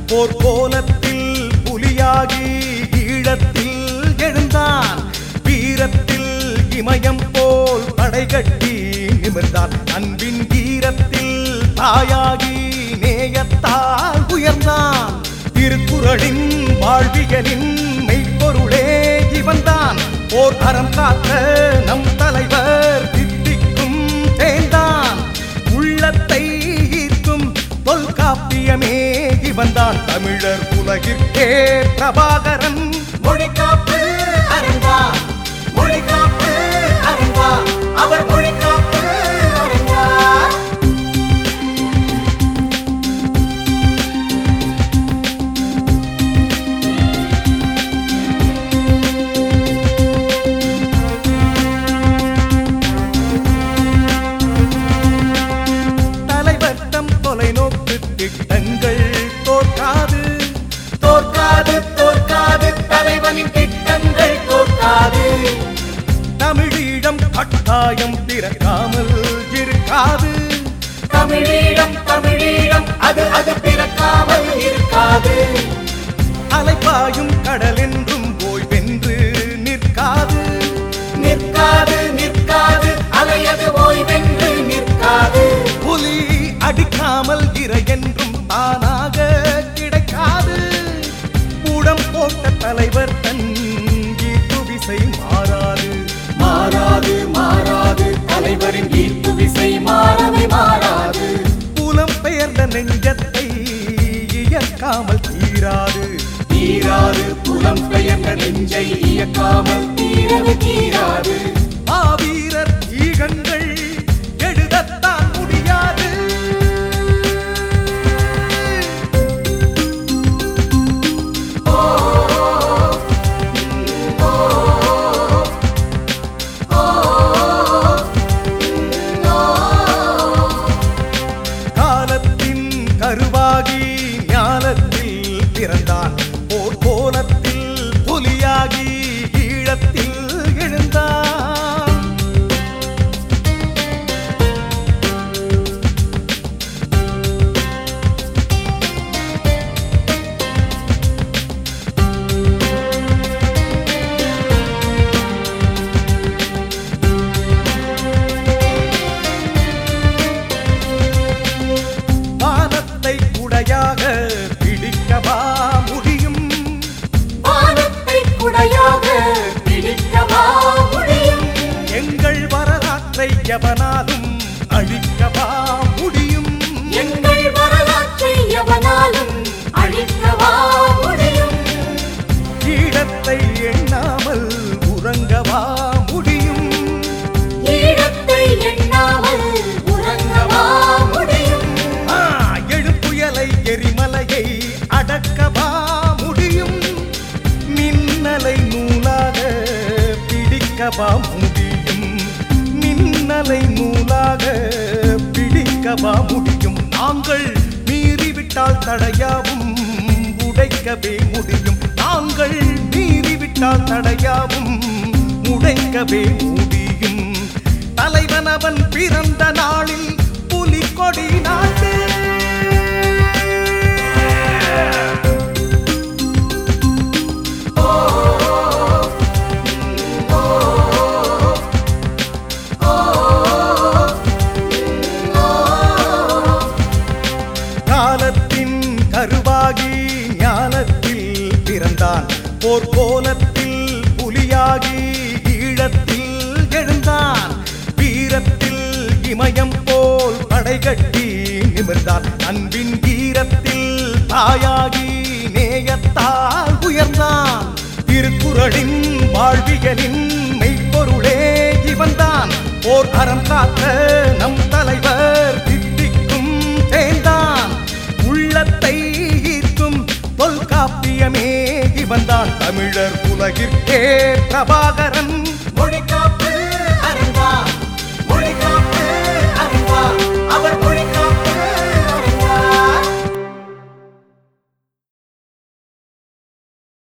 போர்க்கோலத்தில் புலியாகி ஈழத்தில் எழுந்தான் வீரத்தில் இமயம் போல் படைகட்டி நிமிர்ந்தான் அன்பின் வீரத்தில் தாயாகி நேயத்தால் உயர்ந்தான் திருக்குறளின் வாழ்வியலின் மெய்ப்பொருளே இவன்தான் போர் அறம் காத்த நம் தலைவர் தித்திக்கும் தேர்ந்தான் உள்ளத்தை ஈர்க்கும் தொல்காப்பியமே இவன்தான் தமிழர் உலகிற்கே பிரபாகரன் மொழிகாப்பு அறிந்தா மொழிகாப்பு அறிந்தா அவர் மொழிகாப்பு அறிந்தா தலைவட்டம் தொலைநோக்கு திட்டங்கள் தோற்காது தோற்காது தோற்காது தலைவனின் திட்டங்கள் தோற்காது தமிழீழம் கட்டாயம் பிறக்காமல் இருக்காது தமிழீழம் தமிழீழம் அது அது பிறக்காமல் இருக்காது அலைப்பாயும் கடல் என்றும் போய் வென்று நிற்காது நிற்காது நிற்காது அலையது ஓய்வென்று நிற்காது புலி அடிக்காமல் இறை என்றும் தானாக கிடைக்காது கூடம் போட்ட தலைவர் தன் ஈர்ப்பு விசை மாறாது மாறாது மாறாது தலைவரின் ஈர்ப்பு விசை மாறவே மாறாது புலம் பெயர்ந்த நெஞ்சத்தை இயக்காமல் தீராது தீராது புலம் பெயர்ந்த நெஞ்சை இயக்காமல் தீரவே தீராது மாவீரர் ஈகங்கள் எழுதத்தான் முடியாது காலத்தின் கருவாகி ஞானத்தில் பிறந்தான் போர் கோலத்தில் புலியாகி ஈழத்தில் எழுந்தான் வானத்தை குடையாக பிடிக்கவா முடியும் வானத்தை குடையாக பிடிக்கவா முடியும் எங்கள் வரலாற்றை எவனாலும் அழிக்கவா முடியும் எங்கள் வரலாற்றை எவனாலும் அழிக்கவா முடியும் ஈழத்தை எண்ணாமல் உறங்கவா முடியும் ஈழத்தை எண்ணாமல் உறங்கவா முடியும் ஆ, எழுப்புயலை எரிமலையை அடக்கவா முடியும் மின்னலை நூலாக பிடிக்கவா முடியும் மின்னலை நூலாக பிடிக்கவா முடியும் நாங்கள் மீறிவிட்டால் தடையாவும் உடைக்கவே முடியும் நாங்கள் மீறிவிட்டால் தடையாவும் உடைக்கவே முடியும் தலைவன் அவன் பிறந்த நாளில் புலிக்கொடி நாட்டு காலத்தின் கருவாகி ஞானத்தில் பிறந்தான் போர்க்கோலத்தில் புலியாகி ஈழத்தில் எழுந்தான் வீரத்தில் இமயம் போல் படைகட்டி நிமிர்ந்தான் அன்பின் வீரத்தில் தாயாகி நேயத்தால் உயர்ந்தான் திருக்குறளின் வாழ்வியலின் மெய்ப்பொருளே இவன்தான் ஓர் அறம் காத்த நம் தலைவர் தித்திக்கும் தேர்ந்தான் உள்ளத்தை ஈர்க்கும் தொல்காப்பியமே இவன்தான் தமிழர் உலகிற்கே பிரபாகரன்